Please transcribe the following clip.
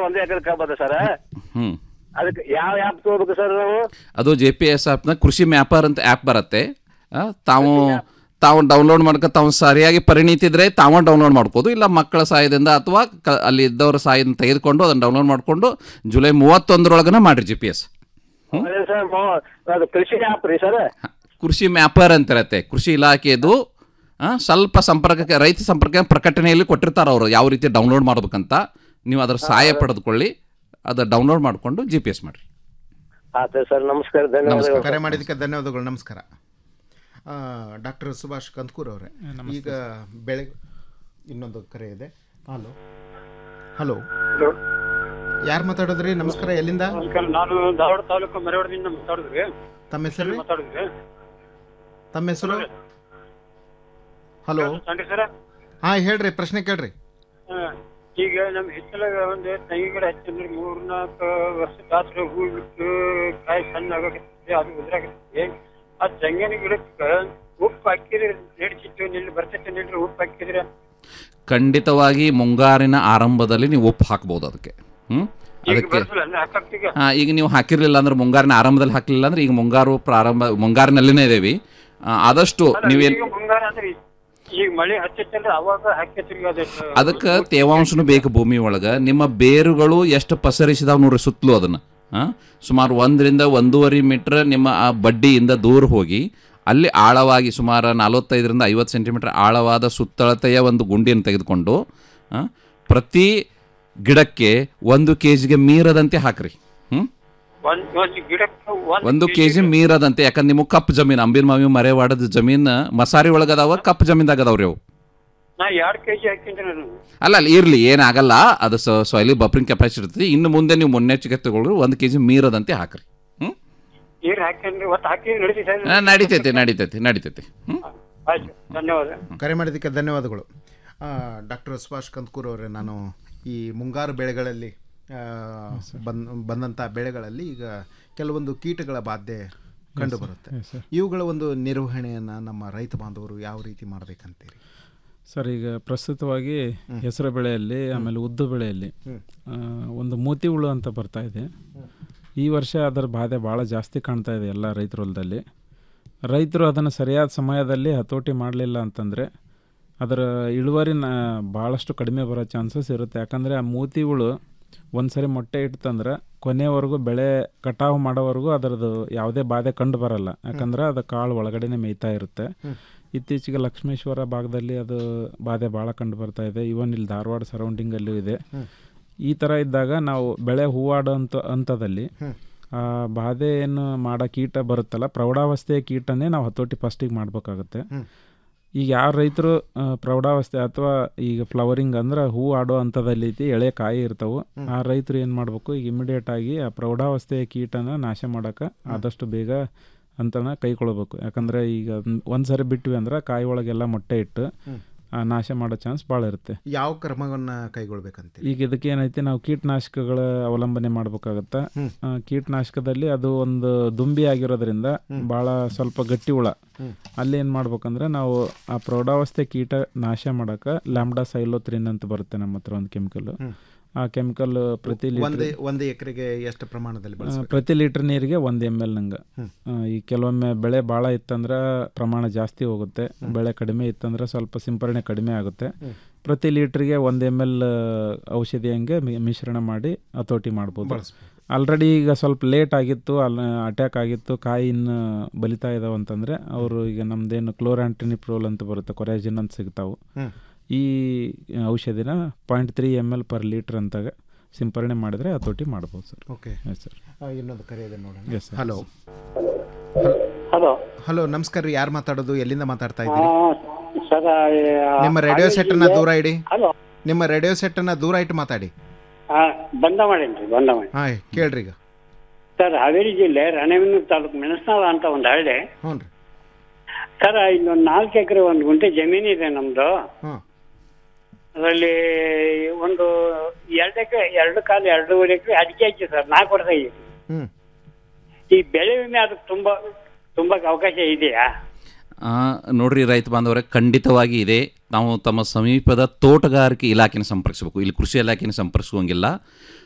ಒಂದೇ ಎಕರೆ ಕಬ್ಬ ಅದ ಸರ್ ಹ್ಞೂ ಅದಕ್ಕೆ ಯಾವ ಆ್ಯಪ್ ತಗೋಬೇಕು ಸರ್ ನಾವು ಅದು ಜೆ ಪಿ ಎಸ್ ಆ್ಯಪ್ನ ಕೃಷಿ ಮ್ಯಾಪರ್ ಅಂತ ಆ್ಯಪ್ ಬರುತ್ತೆ ಆ, ತಾವು ತಾವು ಡೌನ್ಲೋಡ್ ಮಾಡ್ಕೊ ತಾವು ಸರಿಯಾಗಿ ಪರಿಣಿತಿ ಇದ್ರೆ ತಾವು ಡೌನ್ಲೋಡ್ ಮಾಡ್ಕೋದು ಇಲ್ಲ ಮಕ್ಕಳ ಸಹಾಯದಿಂದ ಅಥವಾ ಕ ಅಲ್ಲಿ ಇದ್ದವರ ಸಹಾಯದಿಂದ ತೆಗೆದುಕೊಂಡು ಅದನ್ನು ಡೌನ್ಲೋಡ್ ಮಾಡಿಕೊಂಡು ಜುಲೈ ಮೂವತ್ತೊಂದರೊಳಗನ ಮಾಡಿರಿ ಜಿ ಪಿ ಎಸ್ ಅದೇ ಸರ್ ಮೊ- ಅದು ಕೃಷಿ ಆ್ಯಪ್ ರೀ ಸರ್ ಕೃಷಿ ಮ್ಯಾಪರ್ ಅಂತ ಇರತ್ತೆ ಕೃಷಿ ಇಲಾಖೆದು ಆ, ಸ್ವಲ್ಪ ಸಂಪರ್ಕಕ್ಕೆ ರೈತ ಸಂಪರ್ಕ ಪ್ರಕಟಣೆಯಲ್ಲಿ ಕೊಟ್ಟಿರ್ತಾರೆ ಅವರು ಯಾವ ರೀತಿ ಡೌನ್ಲೋಡ್ ಮಾಡ್ಬೇಕಂತ ನೀವು ಅದರ ಸಹಾಯ ಪಡೆದುಕೊಳ್ಳಿ ಅದು ಡೌನ್ಲೋಡ್ ಮಾಡಿಕೊಂಡು ಜಿ ಪಿ ಎಸ್ ಮಾಡಿರಿ ಆಯ್ತು ಸರ್ ನಮಸ್ಕಾರ ಧನ್ಯವಾದಗಳು ಕರೆ ಮಾಡಿದ್ದಕ್ಕೆ ಧನ್ಯವಾದಗಳು ನಮಸ್ಕಾರ ಡಾಕ್ಟರ್ ಸುಭಾಷ್ ಕಂತ್ಕೂರ್ ಅವರೇ ಈಗ ಬೆಳೆ ಇನ್ನೊಂದು ಕರೆ ಇದೆ ಹಲೋ ಹಲೋ ಯಾರು ಮಾತಾಡೋದ್ರಿ ನಮಸ್ಕಾರ ಎಲ್ಲಿಂದ ನಮಸ್ಕಾರ ನಾನು ಧಾರವಾಡ ತಾಲೂಕು ಮರವಾಡದಿಂದ ಮಾತಾಡಿದ್ರಿ ತಮ್ಮ ಹೆಸರು ಮಾತಾಡಿದ್ರಿ ತಮ್ಮ ಹೆಸರು ಹಲೋ ಸಂಡಿ ಸರ ಹಾಂ ಹೇಳ್ರಿ ಪ್ರಶ್ನೆ ಕೇಳ್ರಿ ಈಗ ನಮ್ಮ ಹಿತ್ತಲಾಗ ಒಂದು ತೆಂಗಿನ ಗಿಡ ಹಚ್ಚಂದ್ರೆ ಮೂರ್ ನಾಲ್ಕು ವರ್ಷ ಗಾತ್ರ ಹೂ ಬಿಟ್ಟು ಕಾಯಿ ಸಣ್ಣ ಆಗಕತ್ತೆ ಅದು ಉದ್ರಾಗತ್ತೆ ಆ ತೆಂಗಿನ ಗಿಡಕ್ಕೆ ಉಪ್ಪು ಹಾಕಿದ್ರೆ ನಡಿಸಿತ್ತು ನಿಲ್ಲಿ ಬರ್ತೈತೆ ನಿಲ್ರಿ ಉಪ್ಪು ಹಾಕಿದ್ರೆ ಖಂಡಿತವಾಗಿ ಮುಂಗಾರಿನ ಆರಂಭದಲ್ಲಿ ನೀವು ಉಪ್ಪು ಹಾಕ್ಬೋದು ಅದಕ್ಕೆ ಹ್ಞೂ ಈಗ ಅದಕ್ಕೆ ಬರ್ತಲ್ಲ ಅಂದ್ರೆ ಹಾಕಾಕ್ತೀಗ ಆ, ಈಗ ನೀವು ಹಾಕಿರಲಿಲ್ಲ ಅಂದ್ರೆ ಮುಂಗಾರಿನ ಆರಂಭದಲ್ಲಿ ಹಾಕಲಿಲ್ಲ ಅಂದ್ರೆ ಈಗ ಮುಂಗಾರು ಪ್ರಾರಂಭ ಮುಂಗಾರಿನಲ್ಲಿನೇ ಇದೇವಿ ಆ, ಆದಷ್ಟು ನೀವೇನು ಈಗ ಮುಂಗಾರ ಅಂದ್ರೆ ಈಗ ಮಳೆ ಹಚ್ಚೈತಲ್ರಿ ಅವಾಗ ಹಾಕೈತ್ರಿ ಅದಕ್ಕೆ ಅದಕ್ಕೆ ತೇವಾಂಶನೂ ಬೇಕು ಭೂಮಿ ಒಳಗೆ ನಿಮ್ಮ ಬೇರುಗಳು ಎಷ್ಟು ಪಸರಿಸಿದಾವ ನೋಡ್ರಿ ಸುತ್ತಲೂ ಅದನ್ನು ಸುಮಾರು ಒಂದರಿಂದ ಒಂದೂವರೆ ಮೀಟ್ರ್ ನಿಮ್ಮ ಆ ಬಡ್ಡಿಯಿಂದ ದೂರ ಹೋಗಿ ಅಲ್ಲಿ ಆಳವಾಗಿ ಸುಮಾರು ನಲವತ್ತೈದರಿಂದ ಐವತ್ತು ಸೆಂಟಿಮೀಟರ್ ಆಳವಾದ ಸುತ್ತಳತೆಯ ಒಂದು ಗುಂಡಿಯನ್ನು ತೆಗೆದುಕೊಂಡು ಆ, ಪ್ರತಿ ಗಿಡಕ್ಕೆ ಒಂದು ಕೆ ಜಿಗೆ ಮೀರದಂತೆ ಹಾಕ್ರಿ ಹ್ಞೂ ಒಂದ್ ಒಂದ್ ಗಿಡಕ್ಕೆ ಒಂದು ಕೆ ಜಿ ಮೀರದಂತೆ ಯಾಕಂದ್ರೆ ನಿಮಗೆ ಕಪ್ ಜಮೀನು ಅಂಬಿನ ಮಾವಿ ಮರೆವಾಡದ ಜಮೀನು ಮಸಾರಿ ಒಳಗದಾವ ಕಪ್ ಜಮೀನ್ದಾಗ ಅದಾವ್ರಿ ಅವು ನಾ ಎರಡ್ ಕೆಜಿ ಹಾಕಿನ್ರಿ ನಾನು ಅಲ್ಲ ಅಲ್ಲಿ ಇರಲಿ ಏನಾಗಲ್ಲ ಅದು ಸಾಯ್ಲಿ ಬಫರಿಂಗ್ ಕೆಪಾಸಿಟಿ ಇರ್ತದೆ ಇನ್ನು ಮುಂದೆ ನೀವು ಮುನ್ನೆಚ್ಚರಿಕೆ ತಗೊಳ್ರಿ ಒಂದು ಕೆ ಜಿ ಮೀರದಂತೆ ಹಾಕ್ರಿ ಹ್ಞೂ ನೀರ್ ಹಾಕಿನ್ರಿ ಒಟ್ಟು ಹಾಕಿ ನಡೀತಿ ಸರ್ ನಡಿತೈತಿ ನಡಿತೈತಿ ನಡಿತೈತಿ ಹ್ಞೂ ಆಯ್ತು ಧನ್ಯವಾದ ಕರೆ ಮಾಡಿದ್ದಕ್ಕೆ ಧನ್ಯವಾದಗಳು ಡಾಕ್ಟರ್ ಸುಭಾಷ್ ಕಂತ್ಕೂರ್ ಅವರೇ ನಾನು ಈ ಮುಂಗಾರು ಬೆಳೆಗಳಲ್ಲಿ ಆ, ಬಂದ್ ಬಂದಂಥ ಬೆಳೆಗಳಲ್ಲಿ ಈಗ ಕೆಲವೊಂದು ಕೀಟಗಳ ಬಾಧೆ ಕಂಡು ಬರುತ್ತೆ ಇವುಗಳ ಒಂದು ನಿರ್ವಹಣೆಯನ್ನು ನಮ್ಮ ರೈತ ಬಾಂಧವರು ಯಾವ ರೀತಿ ಮಾಡಬೇಕಂತೀರಿ ಸರ್ ಈಗ ಪ್ರಸ್ತುತವಾಗಿ ಹೆಸರು ಬೆಳೆಯಲ್ಲಿ ಆಮೇಲೆ ಉದ್ದು ಬೆಳೆಯಲ್ಲಿ ಆ, ಒಂದು ಮೂತಿ ಹುಳು ಅಂತ ಬರ್ತಾ ಇದೆ ಈ ವರ್ಷ ಅದರ ಬಾಧೆ ಭಾಳ ಜಾಸ್ತಿ ಕಾಣ್ತಾ ಇದೆ ಎಲ್ಲ ರೈತರ ಹೊಲದಲ್ಲಿ ರೈತರು ಅದನ್ನು ಸರಿಯಾದ ಸಮಯದಲ್ಲಿ ಹತೋಟಿ ಮಾಡಲಿಲ್ಲ ಅಂತಂದರೆ ಅದರ ಇಳುವರಿನ ಭಾಳಷ್ಟು ಕಡಿಮೆ ಬರೋ ಚಾನ್ಸಸ್ ಇರುತ್ತೆ ಯಾಕಂದರೆ ಆ ಮೂತಿ ಹುಳು ಒಂದು ಸರಿ ಮೊಟ್ಟೆ ಇಡ್ತಂದ್ರೆ ಕೊನೆವರೆಗೂ ಬೆಳೆ ಕಟಾವು ಮಾಡೋವರೆಗೂ ಅದರದ್ದು ಯಾವುದೇ ಬಾಧೆ ಕಂಡು ಬರಲ್ಲ ಯಾಕಂದ್ರೆ ಅದು ಕಾಳು ಒಳಗಡೆನೆ ಮೇಯ್ತಾ ಇರುತ್ತೆ ಇತ್ತೀಚೆಗೆ ಲಕ್ಷ್ಮೇಶ್ವರ ಭಾಗದಲ್ಲಿ ಅದು ಬಾಧೆ ಭಾಳ ಕಂಡು ಬರ್ತಾ ಇದೆ ಇವನ್ ಇಲ್ಲಿ ಧಾರವಾಡ ಸರೌಂಡಿಂಗಲ್ಲೂ ಇದೆ ಈ ಥರ ಇದ್ದಾಗ ನಾವು ಬೆಳೆ ಹೂವಾಡೋ ಅಂತ ಹಂತದಲ್ಲಿ ಆ ಬಾಧೆ ಏನು ಮಾಡೋ ಕೀಟ ಬರುತ್ತಲ್ಲ ಪ್ರೌಢಾವಸ್ಥೆಯ ಕೀಟನೇ ನಾವು ಹತೋಟಿ ಫಸ್ಟಿಗೆ ಮಾಡಬೇಕಾಗುತ್ತೆ ಈಗ ಯಾರು ರೈತರು ಆ, ಪ್ರೌಢಾವಸ್ಥೆ ಅಥವಾ ಈಗ ಫ್ಲವರಿಂಗ್ ಅಂದ್ರೆ ಹೂ ಆಡೋ ಹಂತದಲ್ಲಿ ಐತಿ ಎಳೆ ಕಾಯಿ ಇರ್ತಾವೆ ಆ ರೈತರು ಏನು ಮಾಡಬೇಕು ಈಗ ಇಮಿಡಿಯೇಟ್ ಆಗಿ ಆ ಪ್ರೌಢಾವಸ್ಥೆಯ ಕೀಟನ ನಾಶ ಮಾಡೋಕೆ ಆದಷ್ಟು ಬೇಗ ಅಂತನ ಕೈಗೊಳ್ಬೇಕು ಯಾಕಂದ್ರೆ ಈಗ ಒಂದು ಸರಿ ಬಿಟ್ವಿ ಅಂದ್ರೆ ಕಾಯಿ ಒಳಗೆಲ್ಲ ಮೊಟ್ಟೆ ಇಟ್ಟು ಆ, ನಾಶ ಮಾಡೋ ಚಾನ್ಸ್ ಭಾಳ ಇರುತ್ತೆ ಯಾವ ಕ್ರಮವನ್ನು ಕೈಗೊಳ್ಬೇಕಂತೀರಿ ಈಗ ಇದಕ್ಕೆ ಏನೈತಿ ನಾವು ಕೀಟನಾಶಕಗಳ ಅವಲಂಬನೆ ಮಾಡ್ಬೇಕಾಗತ್ತ ಆ, ಕೀಟನಾಶಕದಲ್ಲಿ ಅದು ಒಂದು ದುಂಬಿ ಆಗಿರೋದ್ರಿಂದ ಭಾಳ ಸ್ವಲ್ಪ ಗಟ್ಟಿ ಹುಳ ಅಲ್ಲಿ ಏನು ಮಾಡ್ಬೇಕಂದ್ರೆ ನಾವು ಆ ಪ್ರೌಢಾವಸ್ಥೆ ಕೀಟ ನಾಶ ಮಾಡಕ್ಕೆ ಲ್ಯಾಂಬ್ಡಾ ಸೈಲೋತ್ರಿನ್ ಅಂತ ಬರುತ್ತೆ ನಮ್ಮ ಹತ್ರ ಒಂದು ಕೆಮಿಕಲ್ ಆ ಕೆಮಿಕಲ್ ಪ್ರತಿ ಒಂದು ಲೀಟರ್ ಒಂದು ಎಕರೆಗೆ ಎಷ್ಟು ಪ್ರಮಾಣದಲ್ಲಿ ಆ, ಬಳಸಬೇಕು ಪ್ರತಿ ಲೀಟರ್ ನೀರಿಗೆ ಒಂದು ಎಮ್ ಎಲ್ ನಂಗೆ ಈ ಕೆಲವೊಮ್ಮೆ ಬೆಳೆ ಭಾಳ ಇತ್ತಂದ್ರೆ ಪ್ರಮಾಣ ಜಾಸ್ತಿ ಹೋಗುತ್ತೆ ಬೆಳೆ ಕಡಿಮೆ ಇತ್ತಂದ್ರೆ ಸ್ವಲ್ಪ ಸಿಂಪರಣೆ ಕಡಿಮೆ ಆಗುತ್ತೆ ಪ್ರತಿ ಲೀಟ್ರಿಗೆ ಒಂದು ಎಮ್ ಎಲ್ ಔಷಧಿ ಹಂಗೆ ಮಿ- ಮಿಶ್ರಣ ಮಾಡಿ ಹತೋಟಿ ಮಾಡ್ಬೋದು ಆಲ್ರೆಡಿ ಈಗ ಸ್ವಲ್ಪ ಲೇಟ್ ಆಗಿತ್ತು ಅಲ್ಲಿ ಅಟ್ಯಾಕ್ ಆಗಿತ್ತು ಕಾಯಿ ಇನ್ನು ಬಲಿತಾ ಇದಾವೆ ಅಂತಂದರೆ ಅವರು ಈಗ ನಮ್ದೇನು ಕ್ಲೋರಾಂಟಿನಿಪ್ರೋಲ್ ಅಂತ ಬರುತ್ತೆ ಕೊರಾಜಿನ್ ಅಂತ ಸಿಗ್ತಾವೆ ಈ ಔಷಧಿನ point three M L per litre ಅಂತಾಗ ಸಿಂಪರಣೆ ಮಾಡಿದರೆ ಹತೋಟಿ ಮಾಡ್ಬೋದು ಸರ್ ಓಕೆ ಎಸ್ ಸರ್ ಇನ್ನೊಂದು ಕರೆ ಇದೆ ನೋಡೋಣ Yes, sir. Hello hello hello ನಮಸ್ಕಾರ ರೀ ಯಾರು ಮಾತಾಡೋದು ಎಲ್ಲಿಂದ ಮಾತಾಡ್ತಾ ಇದ್ದೀರಿ ಸರ್ ನಿಮ್ಮ ರೇಡಿಯೋ ಸೆಟ್ಟನ್ನ ದೂರ ಇಡಿ ಹಲೋ ನಿಮ್ಮ ರೇಡಿಯೋ ಸೆಟ್ಟನ್ನ ದೂರ ಇಟ್ಟು ಮಾತಾಡಿ ಬಂದ ಮಾಡೇನ್ರಿ ಬಂದ ಮಾಡಿ ಹಾಂ ಕೇಳ್ರಿ ಈಗ ಸರ್ ಹಾವೇರಿ ಜಿಲ್ಲೆ ರಾಣೆಬೆನ್ನೂರು ತಾಲೂಕು ಮೆಣಸನಾಳ ಅಂತ ಒಂದು ಹಳ್ಳಿ ಹ್ಞೂ ರೀ ಸರ್ ಇಲ್ಲೊಂದು ನಾಲ್ಕು ಎಕರೆ ಒಂದು ಗುಂಟೆ ಜಮೀನು ಇದೆ ನಮ್ದು ಹ್ಞೂ ಅದರಲ್ಲಿ ಒಂದು ಎರಡು ಎಕರೆ ಎರಡು ಕಾಲು ಎರಡೂವರೆ ಎಕರೆ ಅಡಿಕೆ ಹಾಕಿ ಸರ್ ನಾಲ್ಕು ವರ್ಷ ಆಗಿದೆ ಹ್ಞೂ ಈ ಬೆಳೆ ವಿಮೆ ಅದಕ್ಕೆ ತುಂಬಾ ತುಂಬಕ್ಕೆ ಅವಕಾಶ ಇದೆಯಾ ಆ, ನೋಡ್ರಿ ರೈತ ಬಾಂಧವರೇ ಖಂಡಿತವಾಗಿ ಇದೆ ನಾವು ತಮ್ಮ ಸಮೀಪದ ತೋಟಗಾರಿಕೆ ಇಲಾಖೆನ ಸಂಪರ್ಕಿಸಬೇಕು ಇಲ್ಲಿ ಕೃಷಿ ಇಲಾಖೆನ ಸಂಪರ್ಕಿಸುವಂಗಿಲ್ಲ